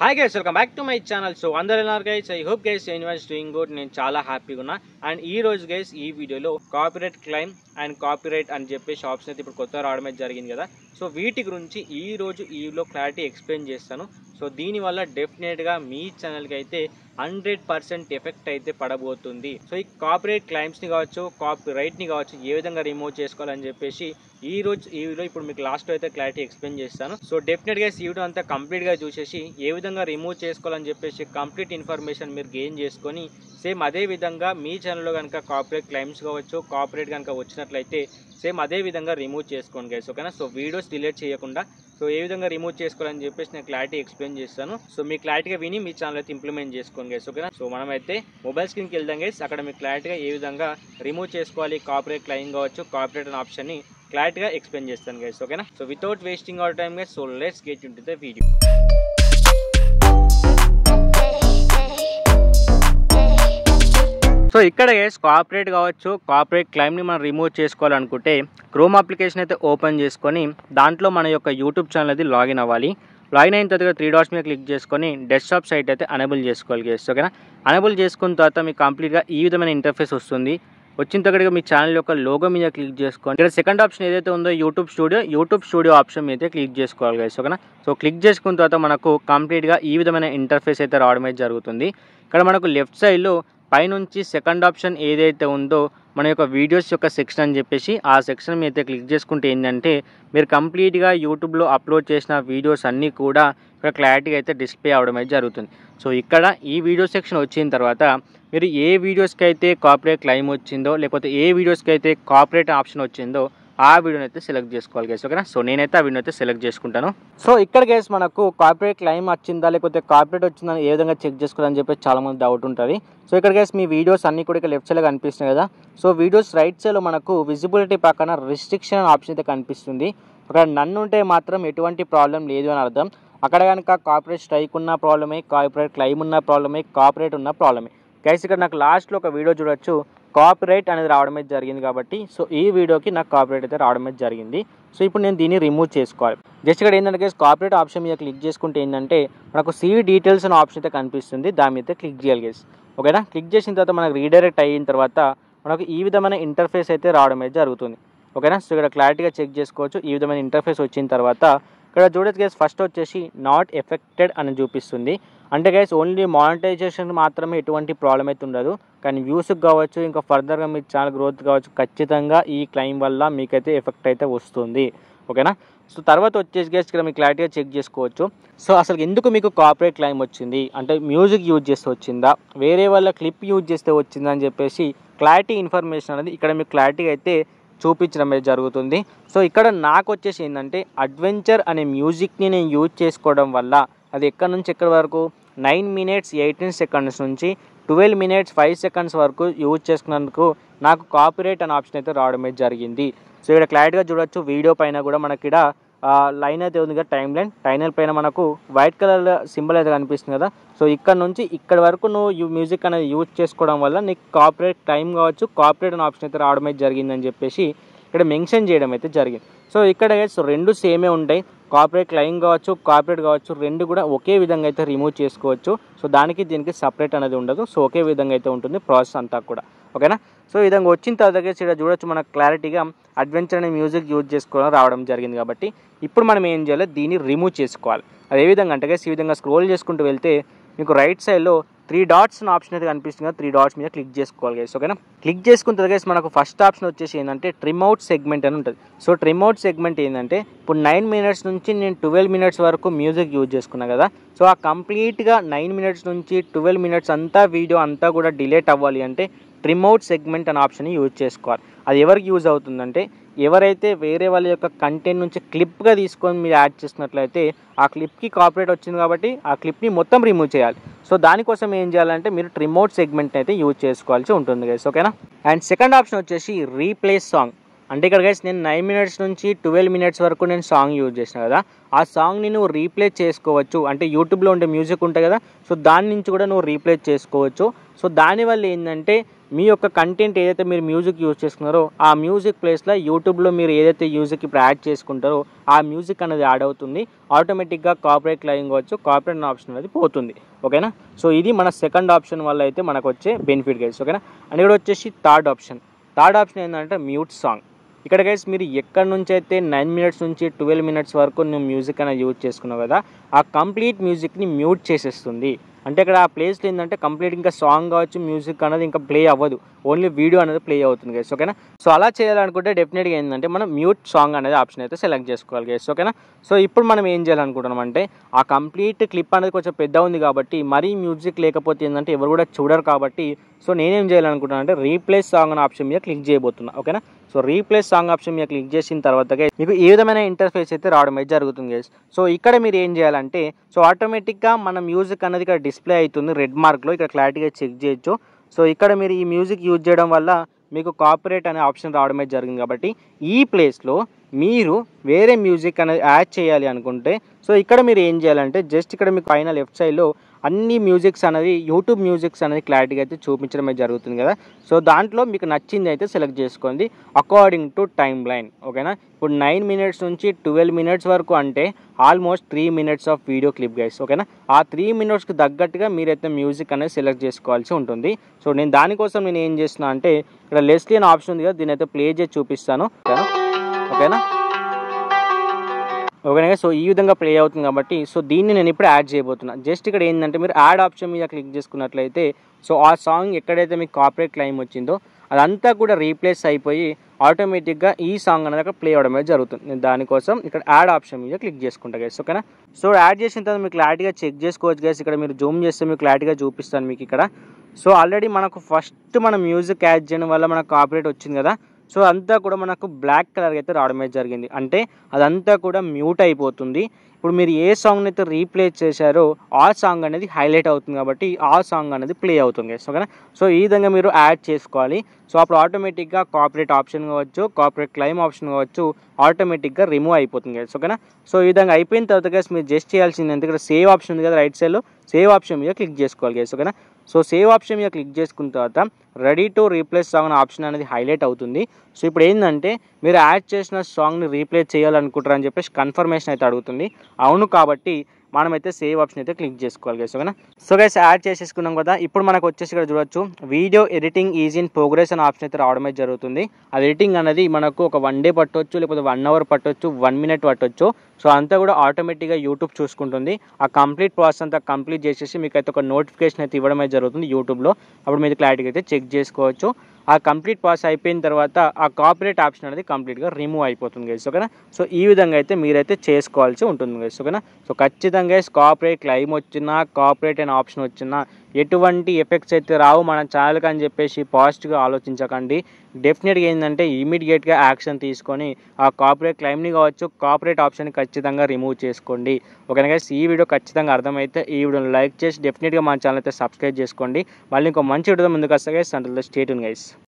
Hi guys welcome back to my channel so అందరు ఎలా guys I hope guys universe doing good నేను చాలా హ్యాపీగా ఉన్నా అండ్ ఈ రోజు గైస్ ఈ వీడియోలో కాపీరైట్ క్లైమ్ అండ్ కాపీరైట్ అని చెప్పేసి ఆప్షన్ అయితే ఇప్పుడు కొత్త రావడమే జరిగింది కదా సో వీటి గురించి ఈ రోజు ఈలో క్లారిటీ ఎక్స్ప్లెయిన్ చేస్తాను సో దీనివల్ల డెఫినెట్గా మీ ఛానల్కి అయితే హండ్రెడ్ పర్సెంట్ ఎఫెక్ట్ అయితే పడబోతుంది సో ఈ కాపీరైట్ క్లైమ్స్ని కావచ్చు కాపీ రైట్ని కావచ్చు ఏ విధంగా రిమూవ్ చేసుకోవాలని చెప్పేసి ఈ రోజు ఈ వీడియో ఇప్పుడు మీకు లాస్ట్లో అయితే క్లారిటీ ఎక్స్ప్లెయిన్ చేస్తాను సో డెఫినెట్గా ఈ వీడియో అంతా కంప్లీట్గా చూసేసి ఏ విధంగా రిమూవ్ చేసుకోవాలని చెప్పేసి కంప్లీట్ ఇన్ఫర్మేషన్ మీరు గెయిన్ చేసుకొని సేమ్ అదే విధంగా మీ ఛానల్లో కనుక కాపరేట్ క్లైమ్స్ కావచ్చు కాపరేట్ కనుక వచ్చినట్లయితే సేమ్ అదే విధంగా రిమూవ్ చేసుకోండి గైస్ ఓకేనా సో వీడియోస్ డిలీట్ చేయకుండా సో ఏ విధంగా రిమూవ్ చేసుకోవాలని చెప్పేసి నేను క్లారిటీ ఎక్స్ప్లెయిన్ చేస్తాను సో మీ క్లారిటీగా విని మీ ఛానల్ అయితే ఇంప్లిమెంట్ చేసుకోండి గైస్ ఓకేనా సో మనం అయితే మొబైల్ స్క్రీన్కి వెళ్దాం గైస్ అక్కడ మీకు క్లారిటీగా ఏ విధంగా రిమూవ్ చేసుకోవాలి కాపరేట్ క్లైమ్ కావచ్చు కాపరేట్ అనే ఆప్షన్ని క్లారిటీగా ఎక్స్ప్లెయిన్ చేస్తాను గైస్ ఓకేనా so without wasting our time guys so let's get into the video so ఇక్కడ గైస్ కాపరేట్ కావచ్చు కాపరేట్ క్లైమ్ని మనం రిమూవ్ చేసుకోవాలనుకుంటే క్రోమ్ అప్లికేషన్ అయితే ఓపెన్ చేసుకొని దాంట్లో మన యొక్క యూట్యూబ్ ఛానల్ అయితే లాగిన్ అవ్వాలి లాగిన్ అయిన తర్వాత త్రీ డాట్స్ మీద క్లిక్ చేసుకొని డెస్క్టాప్ సైట్ అయితే అనబుల్ చేసుకోవాలి గైస్ ఓకేనా అనబుల్ చేసుకున్న తర్వాత మీకు కంప్లీట్గా ఈ విధమైన ఇంటర్ఫేస్ వస్తుంది వచ్చిన దగ్గరగా మీ ఛానల్ యొక్క లోగో మీద క్లిక్ చేసుకోండి ఇక్కడ సెకండ్ ఆప్షన్ ఏదైతే ఉందో YouTube studio YouTube studio option మీద క్లిక్ చేసుకోవాలి గైస్ ఓకేనా సో క్లిక్ చేసుకున్న తర్వాత మనకు కంప్లీట్గా ఈ విధమైన ఇంటర్ఫేస్ అయితే రావడం అయితే జరుగుతుంది ఇక్కడ మనకు లెఫ్ట్ సైడ్లో పైనుంచి సెకండ్ ఆప్షన్ ఏదైతే ఉందో మన యొక్క వీడియోస్ యొక్క సెక్షన్ అని చెప్పేసి ఆ సెక్షన్ మీద క్లిక్ చేసుకుంటే ఏంటంటే మీరు కంప్లీట్గా యూట్యూబ్లో అప్లోడ్ చేసిన వీడియోస్ అన్నీ కూడా ఇక్కడ క్లారిటీగా అయితే డిస్ప్లే అవడం అయితే జరుగుతుంది సో ఇక్కడ ఈ వీడియో సెక్షన్ వచ్చిన తర్వాత మీరు ఏ వీడియోస్కి అయితే కాపరేట్ క్లైమ్ వచ్చిందో లేకపోతే ఏ వీడియోస్కి అయితే కాపరేట్ ఆప్షన్ వచ్చిందో ఆ వీడియోని అయితే సెలెక్ట్ చేసుకోవాలి గైస్ ఓకేనా సో నేనైతే ఆ వీడియో అయితే సెలెక్ట్ చేసుకుంటాను సో ఇక్కడ గైస్ మనకు కాపరేట్ క్లైమ్ వచ్చిందా లేకపోతే కాపరేట్ వచ్చిందని ఏ విధంగా చెక్ చేసుకోవాలని చెప్పేసి చాలా మంది డౌట్ ఉంటుంది సో ఇక్కడ గైస్ మీ వీడియోస్ అన్ని కూడా ఇక్కడ లెఫ్ట్ సైడ్లో కనిపిస్తున్నాయి కదా సో వీడియోస్ రైట్ సైడ్లో మనకు విజిబిలిటీ పక్కన రిస్ట్రిక్షన్ ఆప్షన్ అయితే కనిపిస్తుంది అక్కడ నన్ను ఉంటే మాత్రం ఎటువంటి ప్రాబ్లం లేదు అని అర్థం అక్కడ కనుక కాపరేట్ స్ట్రైక్ ఉన్న ప్రాబ్లమే కాపరేట్ క్లైమ్ ఉన్న ప్రాబ్లమే కాపరేట్ ఉన్న ప్రాబ్లమే గైస్ ఇక్కడ నాకు లాస్ట్లో ఒక వీడియో చూడొచ్చు కాపీరైట్ అనేది రావడం అయితే జరిగింది కాబట్టి సో ఈ వీడియోకి నాకు కాపీరైట్ అయితే రావడం అయితే జరిగింది సో ఇప్పుడు నేను దీన్ని రిమూవ్ చేసుకోవాలి జస్ట్ ఇక్కడ ఏంటంటే కాపీరైట్ ఆప్షన్ మీద క్లిక్ చేసుకుంటే ఏంటంటే మనకు సీ డీటెయిల్స్ అనే ఆప్షన్ అయితే కనిపిస్తుంది దాని మీద క్లిక్ చేయాలి గేస్ ఓకేనా క్లిక్ చేసిన తర్వాత మనకు రీడైరెక్ట్ అయిన తర్వాత మనకు ఈ విధమైన ఇంటర్ఫేస్ అయితే రావడం అయితే జరుగుతుంది ఓకేనా సో ఇక్కడ క్లారిటీగా చెక్ చేసుకోవచ్చు ఈ విధమైన ఇంటర్ఫేస్ వచ్చిన తర్వాత ఇక్కడ చూడొచ్చు గైస్ ఫస్ట్ వచ్చేసి నాట్ ఎఫెక్టెడ్ అని చూపిస్తుంది అంటే గైస్ ఓన్లీ మానిటైజేషన్ మాత్రమే ఎటువంటి ప్రాబ్లం అయితే ఉండదు కానీ వ్యూస్కి కావచ్చు ఇంకా ఫర్దర్గా మీ ఛానల్ గ్రోత్ కావచ్చు ఖచ్చితంగా ఈ క్లైమ్ వల్ల మీకైతే ఎఫెక్ట్ అయితే వస్తుంది ఓకేనా సో తర్వాత వచ్చేసి గైస్ ఇక్కడ మీకు క్లారిటీగా చెక్ చేసుకోవచ్చు సో అసలు ఎందుకు మీకు కాపరేట్ క్లైమ్ వచ్చింది అంటే మ్యూజిక్ యూజ్ చేస్తే వచ్చిందా వేరే వాళ్ళ క్లిప్ యూజ్ చేస్తే వచ్చిందా అని చెప్పేసి క్లారిటీ ఇన్ఫర్మేషన్ అనేది ఇక్కడ మీకు క్లారిటీగా అయితే చూపించడం అనేది జరుగుతుంది సో ఇక్కడ నాకు వచ్చేసి ఏంటంటే అడ్వెంచర్ అనే మ్యూజిక్ని నేను యూజ్ చేసుకోవడం వల్ల అది ఎక్కడి నుంచి ఎక్కడి వరకు నైన్ మినిట్స్ ఎయిటీన్ సెకండ్స్ నుంచి ట్వెల్వ్ మినిట్స్ ఫైవ్ సెకండ్స్ వరకు యూజ్ చేసుకున్నందుకు నాకు కాపీరైట్ అనే ఆప్షన్ అయితే రావడం అయితే జరిగింది సో ఇక్కడ క్లారిటీగా చూడొచ్చు వీడియో పైన కూడా మనకి ఇక్కడ లైన్ అయితే ఉంది కదా టైం లైన్ టైం లైన్ పైన మనకు వైట్ కలర్ సింబల్ అయితే కనిపిస్తుంది కదా సో ఇక్కడ నుంచి ఇక్కడ వరకు నువ్వు మ్యూజిక్ అనేది యూజ్ చేసుకోవడం వల్ల నీకు కాపరేట్ టైం కావచ్చు కాపరేట్ అనే ఆప్షన్ అయితే రావడం అయితే జరిగిందని చెప్పేసి ఇక్కడ మెన్షన్ చేయడం అయితే జరిగింది సో ఇక్కడ సో రెండు సేమే ఉంటాయి కాపరేట్ క్లైమ్ కావచ్చు కాపరేట్ కావచ్చు రెండు కూడా ఒకే విధంగా అయితే రిమూవ్ చేసుకోవచ్చు సో దానికి దీనికి సపరేట్ అనేది ఉండదు సో ఒకే విధంగా అయితే ఉంటుంది ప్రాసెస్ అంతా కూడా ఓకేనా సో ఈ విధంగా వచ్చిన తర్వాత ఇక్కడ చూడొచ్చు మనకు క్లారిటీగా అడ్వెంచర్ అనే మ్యూజిక్ యూజ్ చేసుకోవడం రావడం జరిగింది కాబట్టి ఇప్పుడు మనం ఏం చేయాలి దీన్ని రిమూవ్ చేసుకోవాలి అది ఏ విధంగా అంటే ఈ విధంగా స్క్రోల్ చేసుకుంటూ వెళ్తే మీకు రైట్ సైడ్లో త్రీ డాట్స్ ఆప్షన్ అయితే కనిపిస్తుంది కదా త్రీ డాట్స్ మీద క్లిక్ చేసుకోవాలి గైస్ ఓకేనా క్లిక్ చేసుకున్న తర్వాత గైస్ మనకు ఫస్ట్ ఆప్షన్ వచ్చేసి ఏంటంటే ట్రిమ్ అవుట్ సెగ్మెంట్ అని ఉంటుంది సో ట్రిమ్ అవుట్ సెగ్మెంట్ ఏంటంటే ఇప్పుడు నైన్ మినిట్స్ నుంచి నేను ట్వెల్వ్ మినిట్స్ వరకు మ్యూజిక్ యూజ్ చేసుకున్నా కదా సో ఆ కంప్లీట్గా నైన్ మినిట్స్ నుంచి ట్వెల్వ్ మినిట్స్ అంతా వీడియో అంతా కూడా డిలేట్ అవ్వాలి అంటే ట్రిమ్ అవుట్ సెగ్మెంట్ అనే ఆప్షన్ యూజ్ చేసుకోవాలి అది ఎవరికి యూజ్ అవుతుందంటే ఎవరైతే వేరే వాళ్ళ యొక్క కంటెంట్ నుంచి క్లిప్గా తీసుకొని మీరు యాడ్ చేసినట్లయితే ఆ క్లిప్కి కాపరేట్ వచ్చింది కాబట్టి ఆ క్లిప్ని మొత్తం రిమూవ్ చేయాలి సో దానికోసం ఏం చేయాలంటే మీరు ట్రిమోట్ సెగ్మెంట్ అయితే యూజ్ చేసుకోవాల్సి ఉంటుంది గైస్ ఓకేనా అండ్ సెకండ్ ఆప్షన్ వచ్చేసి రీప్లేస్ సాంగ్ అంటే ఇక్కడ గైస్ నేను నైన్ మినిట్స్ నుంచి ట్వెల్వ్ మినిట్స్ వరకు నేను సాంగ్ యూజ్ చేసిన కదా ఆ సాంగ్ని నువ్వు రీప్లే చేసుకోవచ్చు అంటే యూట్యూబ్లో ఉండే మ్యూజిక్ ఉంటుంది కదా సో దాని నుంచి కూడా నువ్వు రీప్లే చేసుకోవచ్చు సో దానివల్ల ఏంటంటే మీ యొక్క కంటెంట్ ఏదైతే మీరు మ్యూజిక్ యూజ్ చేసుకున్నారో ఆ మ్యూజిక్ ప్లేస్లో యూట్యూబ్లో మీరు ఏదైతే మ్యూజిక్ ఇప్పుడు యాడ్ చేసుకుంటారో ఆ మ్యూజిక్ అనేది యాడ్ అవుతుంది ఆటోమేటిక్గా కాపరేట్ క్లైమ్ కావచ్చు కాపరేట్ ఆప్షన్ అనేది పోతుంది ఓకేనా సో ఇది మన సెకండ్ ఆప్షన్ వల్ల అయితే మనకు వచ్చే బెనిఫిట్ గైస్ ఓకేనా అండ్ ఇక్కడ వచ్చేసి థర్డ్ ఆప్షన్ థర్డ్ ఆప్షన్ ఏంటంటే మ్యూట్ సాంగ్ ఇక్కడ గైస్ మీరు ఎక్కడి నుంచి అయితే నైన్ మినిట్స్ నుంచి ట్వెల్వ్ మినిట్స్ వరకు నువ్వు మ్యూజిక్ అనేది యూజ్ చేసుకున్నావు కదా ఆ కంప్లీట్ మ్యూజిక్ని మ్యూట్ చేసేస్తుంది అంటే ఇక్కడ ఆ ప్లేస్లో ఏంటంటే కంప్లీట్ ఇంకా సాంగ్ కావచ్చు మ్యూజిక్ అనేది ఇంకా ప్లే అవ్వదు ఓన్లీ వీడియో అనేది ప్లే అవుతుంది గైస్ ఓకేనా సో అలా చేయాలనుకుంటే డెఫినెట్గా ఏంటంటే మనం మ్యూట్ సాంగ్ అనేది ఆప్షన్ అయితే సెలెక్ట్ చేసుకోవాలి గైస్ ఓకేనా సో ఇప్పుడు మనం ఏం చేయాలనుకుంటున్నాం అంటే ఆ కంప్లీట్ క్లిప్ అనేది కొంచెం పెద్ద ఉంది కాబట్టి మరీ మ్యూజిక్ లేకపోతే ఏంటంటే ఎవరు కూడా చూడరు కాబట్టి సో నేనేం చేయాలనుకుంటున్నాను అంటే రీప్లేస్ సాంగ్ అనే ఆప్షన్ మీద క్లిక్ చేయబోతున్నా ఓకేనా సో రీప్లేస్ సాంగ్ ఆప్షన్ మీద క్లిక్ చేసిన తర్వాత guys, మీకు ఈ విధమైన ఇంటర్ఫేస్ అయితే రావడం అయితే జరుగుతుంది గైస్ సో ఇక్కడ మీరు ఏం చేయాలంటే సో ఆటోమేటిక్గా మన మ్యూజిక్ అనేది ఇక్కడ డిస్ప్లే అవుతుంది రెడ్ మార్క్లో ఇక్కడ క్లారిటీగా చెక్ చేయొచ్చు సో ఇక్కడ మీరు ఈ మ్యూజిక్ యూజ్ చేయడం వల్ల మీకు కాపరేట్ అనే ఆప్షన్ రావడం అయితే జరిగింది కాబట్టి ఈ ప్లేస్లో మీరు వేరే మ్యూజిక్ అనేది యాడ్ చేయాలి అనుకుంటే సో ఇక్కడ మీరు ఏం చేయాలంటే జస్ట్ ఇక్కడ మీకు పైన లెఫ్ట్ సైడ్లో అన్ని మ్యూజిక్స్ అనేది యూట్యూబ్ మ్యూజిక్స్ అనేది క్లారిటీగా అయితే చూపించడం అయితే జరుగుతుంది కదా సో దాంట్లో మీకు నచ్చింది అయితే సెలెక్ట్ చేసుకోండి అకార్డింగ్ టు టైం లైన్ ఓకేనా ఇప్పుడు నైన్ మినిట్స్ నుంచి ట్వెల్వ్ మినిట్స్ వరకు అంటే almost three minutes of video clip guys ఓకేనా ఆ త్రీ మినిట్స్కి తగ్గట్టుగా మీరైతే మ్యూజిక్ అనేది సెలెక్ట్ చేసుకోవాల్సి ఉంటుంది సో నేను దానికోసం నేను ఏం చేస్తున్నా అంటే ఇక్కడ లెస్లీ అనే ఆప్షన్ ఉంది కదా దీని అయితే ప్లే చేసి చూపిస్తాను ఓకేనా ఓకేనా ఓకేనా సో ఈ విధంగా ప్లే అవుతుంది కాబట్టి సో దీన్ని నేను ఇప్పుడు యాడ్ చేయబోతున్నా జస్ట్ ఇక్కడ ఏంటంటే మీరు యాడ్ ఆప్షన్ మీద క్లిక్ చేసుకున్నట్లయితే సో ఆ సాంగ్ ఎక్కడైతే మీకు కాపరేట్ క్లైమ్ వచ్చిందో అదంతా కూడా రీప్లేస్ అయిపోయి ఆటోమేటిక్గా ఈ సాంగ్ అనేది అక్కడ ప్లే అవడం అనేది జరుగుతుంది నేను దానికోసం ఇక్కడ యాడ్ ఆప్షన్ మీద క్లిక్ చేసుకుంటా గైస్ ఓకేనా సో యాడ్ చేసిన తర్వాత మీకు క్లారిటీగా చెక్ చేసుకోవచ్చు గైస్ ఇక్కడ మీరు జూమ్ చేస్తే మీకు క్లారిటీగా చూపిస్తాను మీకు ఇక్కడ సో ఆల్రెడీ మనకు ఫస్ట్ మన మ్యూజిక్ యాడ్ చేయడం వల్ల మనకు కాపరేట్ వచ్చింది కదా సో అంతా కూడా మనకు బ్లాక్ కలర్ అయితే రావడం అయితే జరిగింది అంటే అదంతా కూడా మ్యూట్ అయిపోతుంది ఇప్పుడు మీరు ఏ సాంగ్ అయితే రీప్లే చేశారో ఆ సాంగ్ అనేది హైలైట్ అవుతుంది కాబట్టి ఆ సాంగ్ అనేది ప్లే అవుతుంది guys. ఓకేనా సో ఈ విధంగా మీరు యాడ్ చేసుకోవాలి సో అప్పుడు ఆటోమేటిక్గా కాపరేట్ ఆప్షన్ కావచ్చు కాపరేట్ క్లైమ్ ఆప్షన్ కావచ్చు ఆటోమేటిక్గా రిమూవ్ అయిపోతుంది గైస్ ఓకేనా సో ఈ విధంగా అయిపోయిన తర్వాత గైస్ మీరు జస్ట్ చేయాల్సింది ఎంత ఇక్కడ సేవ్ ఆప్షన్ ఉంది కదా రైట్ సైడ్లో సేవ్ ఆప్షన్ మీద క్లిక్ చేసుకోవాలి గైస్ ఓకేనా సో సేవ్ ఆప్షన్ మీద క్లిక్ చేసుకున్న తర్వాత రెడీ టు రీప్లేస్ సాంగ్ అనే ఆప్షన్ అనేది హైలైట్ అవుతుంది సో ఇప్పుడు ఏంటంటే మీరు యాడ్ చేసిన సాంగ్ని రీప్లేస్ చేయాలనుకుంటారు అని చెప్పేసి కన్ఫర్మేషన్ అయితే అడుగుతుంది అవును కాబట్టి మనమైతే సేవ్ ఆప్షన్ అయితే క్లిక్ చేసుకోవాలి గైస్ ఓకేనా సో గైస్ యాడ్ చేసేసుకున్నాం కదా ఇప్పుడు మనకు వచ్చేసి ఇక్కడ చూడొచ్చు video editing is in progress అనే ఆప్షన్ అయితే రావడం అయితే జరుగుతుంది ఆ ఎడిటింగ్ అనేది మనకు ఒక వన్ డే పట్టొచ్చు లేకపోతే వన్ అవర్ పట్టొచ్చు వన్ మినిట్ పట్టొచ్చు సో అంతా కూడా ఆటోమేటిక్గా యూట్యూబ్ చూసుకుంటుంది ఆ కంప్లీట్ ప్రాసెస్ అంతా కంప్లీట్ చేసేసి మీకు అయితే ఒక నోటిఫికేషన్ అయితే ఇవ్వడం అయితే జరుగుతుంది యూట్యూబ్లో అప్పుడు మీరు క్లారిటీగా అయితే చెక్ చేసుకోవచ్చు ఆ కంప్లీట్ ప్రాసెస్ అయిపోయిన తర్వాత ఆ కాపరేట్ ఆప్షన్ అనేది కంప్లీట్గా రిమూవ్ అయిపోతుంది గైస్ ఓకేనా సో ఈ విధంగా అయితే మీరైతే చేసుకోవాల్సి ఉంటుంది గైస్ ఓకేనా సో ఖచ్చితంగా కాపరేట్ క్లైమ్ వచ్చినా కాపరేట్ అనే ఆప్షన్ వచ్చినా ఎటువంటి ఎఫెక్ట్స్ అయితే రావు మన ఛానల్కి అని చెప్పేసి పాజిటివ్గా ఆలోచించకండి డెఫినెట్గా ఏంటంటే ఇమీడియట్గా యాక్షన్ తీసుకొని ఆ కాపరేట్ క్లైమ్ని కావచ్చు కాపరేట్ ఆప్షన్ ఖచ్చితంగా రిమూవ్ చేసుకోండి ఓకేనా గైస్ ఈ వీడియో ఖచ్చితంగా అర్థమైతే ఈ వీడియోని లైక్ చేసి డెఫినెట్గా మన ఛానల్ అయితే సబ్స్క్రైబ్ చేసుకోండి మళ్ళీ ఇంకో మంచి వీడియో ముందుకు వస్తా గైస్ అంటే స్టేట్ గైస్